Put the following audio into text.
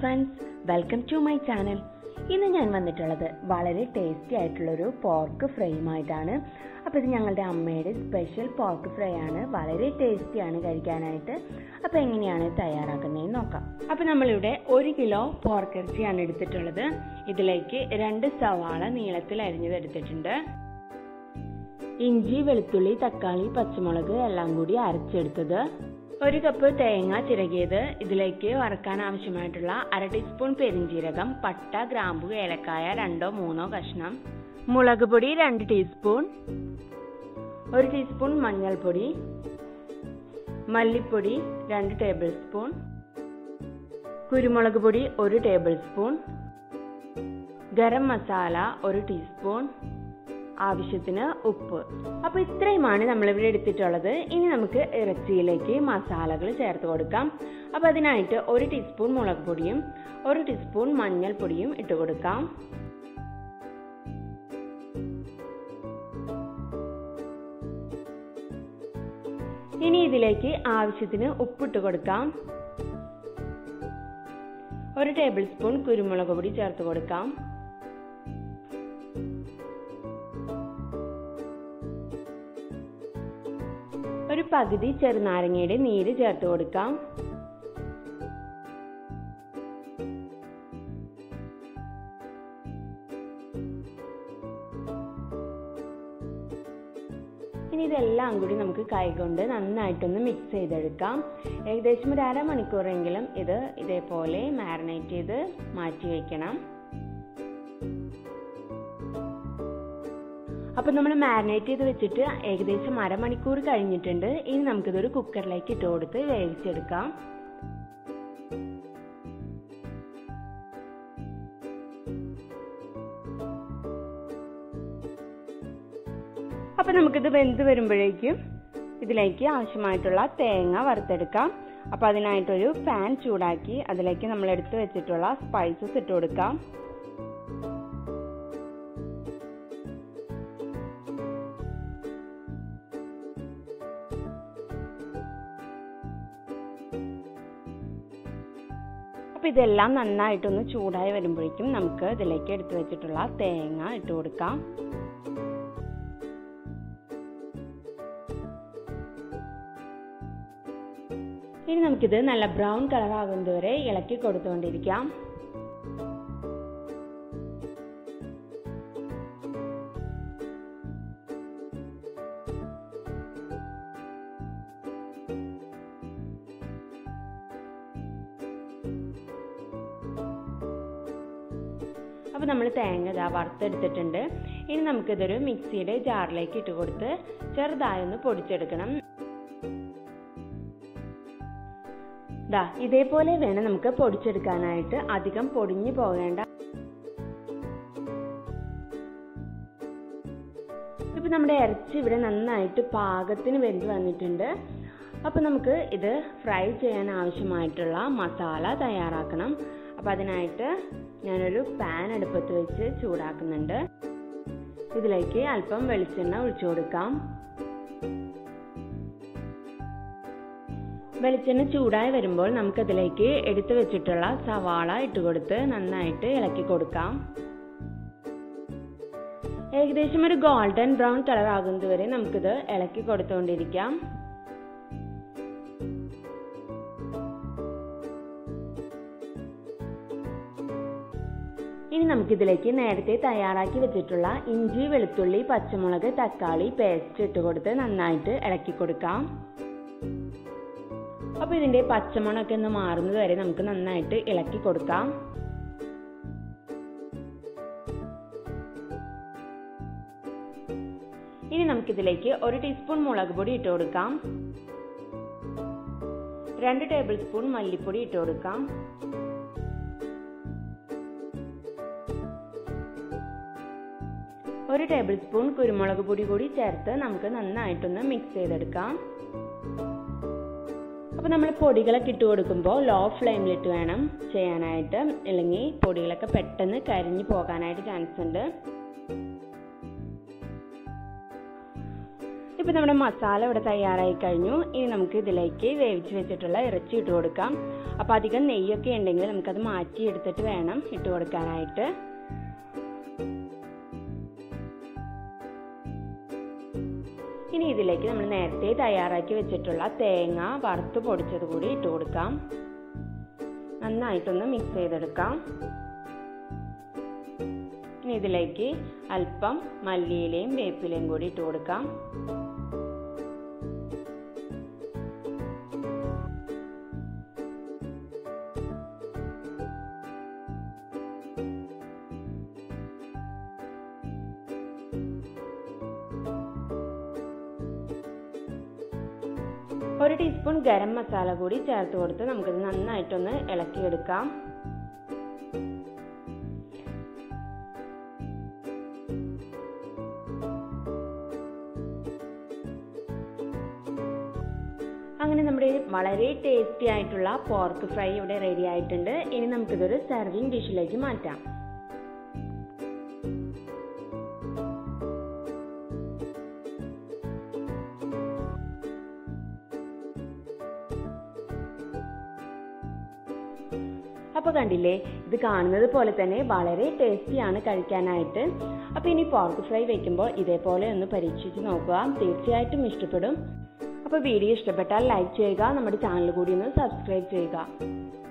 friends welcome to my channel ഇന്ന് ഞാൻ വന്നിട്ടുള്ളത് വളരെ ടേസ്റ്റി ആയിട്ടുള്ളൊരു പോർക്ക് ഫ്രൈയുമായിട്ടാണ് അപ്പോൾ ഇത് ഞങ്ങളുടെ അമ്മയുടെ സ്പെഷ്യൽ പോർക്ക് ഫ്രൈ ആണ് വളരെ ടേസ്റ്റിയാണ് കഴിക്കാനായിട്ട് അപ്പോൾ എങ്ങനെയാണ് തയ്യാറാക്കുന്നതെന്ന് നോക്കാം അപ്പോൾ നമ്മളിവിടെ ഒരു കിലോ പോർക്ക് ഇറച്ചിയാണ് എടുത്തിട്ടുള്ളത് ഇതിലേക്ക് രണ്ട് സവാള നീളത്തിൽ അരിഞ്ഞത് എടുത്തിട്ടുണ്ട് ഇഞ്ചി വെളുത്തുള്ളി തക്കാളി പച്ചമുളക് എല്ലാം കൂടി അരച്ചെടുത്തത് ഒരു കപ്പ് തേങ്ങ ചിരകിയത് ഇതിലേക്ക് വറക്കാൻ ആവശ്യമായിട്ടുള്ള അര ടീസ്പൂൺ പെരിഞ്ജീരകം പട്ട ഗ്രാമ്പു ഏലക്കായ രണ്ടോ മൂന്നോ കഷ്ണം മുളക് പൊടി രണ്ട് ടീസ്പൂൺ ഒരു ടീസ്പൂൺ മഞ്ഞൾപ്പൊടി മല്ലിപ്പൊടി രണ്ട് ടേബിൾ സ്പൂൺ കുരുമുളക് പൊടി ഒരു ടേബിൾ സ്പൂൺ ഗരം മസാല ഒരു ടീസ്പൂൺ ആവശ്യത്തിന് ഉപ്പ് അപ്പൊ ഇത്രയുമാണ് നമ്മളിവിടെ എടുത്തിട്ടുള്ളത് ഇനി നമുക്ക് ഇറച്ചിയിലേക്ക് മസാലകൾ ചേർത്ത് കൊടുക്കാം അപ്പൊ അതിനായിട്ട് ഒരു ടീസ്പൂൺ മുളക് പൊടിയും ഒരു ടീസ്പൂൺ മഞ്ഞൾപ്പൊടിയും ഇട്ട് കൊടുക്കാം ഇനി ഇതിലേക്ക് ആവശ്യത്തിന് ഉപ്പിട്ട് കൊടുക്കാം ഒരു ടേബിൾ സ്പൂൺ കുരുമുളക് പൊടി ചേർത്ത് കൊടുക്കാം ഒരു പകുതി ചെറുനാരങ്ങയുടെ നീര് ചേർത്ത് കൊടുക്കാം ഇനി ഇതെല്ലാം കൂടി നമുക്ക് കൈകൊണ്ട് നന്നായിട്ടൊന്ന് മിക്സ് ചെയ്തെടുക്കാം ഏകദേശം ഒരു അരമണിക്കൂറെങ്കിലും ഇത് ഇതേപോലെ മാരിനേറ്റ് ചെയ്ത് മാറ്റി വയ്ക്കണം അപ്പൊ നമ്മൾ മാരിനേറ്റ് ചെയ്ത് വെച്ചിട്ട് ഏകദേശം അരമണിക്കൂർ കഴിഞ്ഞിട്ടുണ്ട് ഇനി നമുക്കിതൊരു കുക്കറിലേക്ക് ഇട്ട് കൊടുത്ത് വേവിച്ചെടുക്കാം അപ്പൊ നമുക്കിത് വെന്ത് വരുമ്പോഴേക്കും ഇതിലേക്ക് ആവശ്യമായിട്ടുള്ള തേങ്ങ വറുത്തെടുക്കാം അപ്പൊ അതിനായിട്ടൊരു പാൻ ചൂടാക്കി അതിലേക്ക് നമ്മൾ എടുത്തു വെച്ചിട്ടുള്ള സ്പൈസസ് ഇട്ട് കൊടുക്കാം അപ്പൊ ഇതെല്ലാം നന്നായിട്ടൊന്ന് ചൂടായി വരുമ്പോഴേക്കും നമുക്ക് ഇതിലേക്ക് എടുത്തു വെച്ചിട്ടുള്ള തേങ്ങ ഇട്ട് കൊടുക്കാം ഇനി നമുക്കിത് നല്ല ബ്രൗൺ കളർ ആകുന്നത് വരെ ഇളക്കി കൊടുത്തുകൊണ്ടിരിക്കാം അപ്പോൾ നമ്മൾ തേങ്ങ ഇതാ വറുത്തെടുത്തിട്ടുണ്ട് ഇനി നമുക്കിതൊരു മിക്സിയുടെ ജാറിലേക്ക് ഇട്ട് കൊടുത്ത് ചെറുതായൊന്ന് പൊടിച്ചെടുക്കണം ദാ ഇതേപോലെ വേണം നമുക്ക് പൊടിച്ചെടുക്കാനായിട്ട് അധികം പൊടിഞ്ഞു പോകേണ്ട ഇപ്പൊ നമ്മുടെ ഇറച്ചി ഇവിടെ നന്നായിട്ട് പാകത്തിന് വെന്ത് വന്നിട്ടുണ്ട് അപ്പൊ നമുക്ക് ഇത് ഫ്രൈ ചെയ്യാൻ ആവശ്യമായിട്ടുള്ള മസാല തയ്യാറാക്കണം അപ്പൊ അതിനായിട്ട് ഞാനൊരു പാൻ അടുപ്പത്ത് വെച്ച് ചൂടാക്കുന്നുണ്ട് ഇതിലേക്ക് അല്പം വെളിച്ചെണ്ണ ഒഴിച്ചു കൊടുക്കാം വെളിച്ചെണ്ണ ചൂടായി വരുമ്പോൾ നമുക്കതിലേക്ക് എടുത്തു വെച്ചിട്ടുള്ള സവാള ഇട്ടുകൊടുത്ത് നന്നായിട്ട് ഇളക്കി കൊടുക്കാം ഏകദേശം ഒരു ഗോൾഡൻ ബ്രൗൺ കളർ ആകുന്നത് വരെ നമുക്കിത് ഇളക്കി കൊടുത്തുകൊണ്ടിരിക്കാം ഇനി നമുക്കിതിലേക്ക് നേരത്തെ തയ്യാറാക്കി വെച്ചിട്ടുള്ള ഇഞ്ചി വെളുത്തുള്ളി പച്ചമുളക് തക്കാളി പേസ്റ്റ് ഇട്ട് കൊടുത്ത് നന്നായിട്ട് ഇളക്കി കൊടുക്കാം അപ്പൊ ഇതിന്റെ പച്ചമണമൊക്കെ ഒന്ന് മാറുന്നത് വരെ നമുക്ക് നന്നായിട്ട് ഇളക്കി കൊടുക്കാം ഇനി നമുക്കിതിലേക്ക് ഒരു ടീസ്പൂൺ മുളക് പൊടി ഇട്ട് കൊടുക്കാം രണ്ട് ടേബിൾ സ്പൂൺ മല്ലിപ്പൊടി ഇട്ട് കൊടുക്കാം ഒരു ടേബിൾ സ്പൂൺ കുരുമുളക് പൊടി കൂടി ചേർത്ത് നമുക്ക് നന്നായിട്ടൊന്ന് മിക്സ് ചെയ്തെടുക്കാം അപ്പോൾ നമ്മൾ പൊടികളൊക്കെ ഇട്ട് കൊടുക്കുമ്പോൾ ലോ ഫ്ലെയിമിലിട്ട് വേണം ചെയ്യാനായിട്ട് അല്ലെങ്കിൽ പൊടികളൊക്കെ പെട്ടെന്ന് കരിഞ്ഞു പോകാനായിട്ട് ചാൻസ് ഉണ്ട് ഇപ്പൊ നമ്മുടെ മസാല ഇവിടെ തയ്യാറായി കഴിഞ്ഞു ഇനി നമുക്ക് ഇതിലേക്ക് വേവിച്ച് വെച്ചിട്ടുള്ള ഇറച്ചി ഇട്ട് കൊടുക്കാം അപ്പൊ അധികം നെയ്യൊക്കെ ഉണ്ടെങ്കിൽ നമുക്കത് മാറ്റി എടുത്തിട്ട് വേണം ഇട്ട് കൊടുക്കാനായിട്ട് ഇനി ഇതിലേക്ക് നമ്മൾ നേരത്തെ തയ്യാറാക്കി വെച്ചിട്ടുള്ള തേങ്ങ വറുത്ത് പൊടിച്ചത് കൂടി ഇട്ട് കൊടുക്കാം നന്നായിട്ടൊന്ന് മിക്സ് ചെയ്തെടുക്കാം ഇനി ഇതിലേക്ക് അല്പം മല്ലിയിലയും വേപ്പിലയും കൂടി ഇട്ട് കൊടുക്കാം ഒരു ടീസ്പൂൺ ഗരം മസാല കൂടി ചേർത്ത് കൊടുത്ത് നമുക്കിത് നന്നായിട്ടൊന്ന് ഇളക്കിയെടുക്കാം അങ്ങനെ നമ്മുടെ വളരെ ടേസ്റ്റി ആയിട്ടുള്ള പോർക്ക് ഫ്രൈ ഇവിടെ റെഡി ആയിട്ടുണ്ട് ഇനി നമുക്കിതൊരു സെർവിങ് ഡിഷിലേക്ക് മാറ്റാം അപ്പൊ കണ്ടില്ലേ ഇത് കാണുന്നത് പോലെ തന്നെ വളരെ ടേസ്റ്റിയാണ് കഴിക്കാനായിട്ട് അപ്പൊ ഇനി പോർക്ക് ഫ്രൈ വെക്കുമ്പോൾ ഇതേപോലെ ഒന്ന് പരീക്ഷിച്ച് നോക്കുക തീർച്ചയായിട്ടും ഇഷ്ടപ്പെടും അപ്പോൾ വീഡിയോ ഇഷ്ടപ്പെട്ടാൽ ലൈക്ക് ചെയ്യുക നമ്മുടെ ചാനൽ കൂടി ഒന്ന് സബ്സ്ക്രൈബ് ചെയ്യുക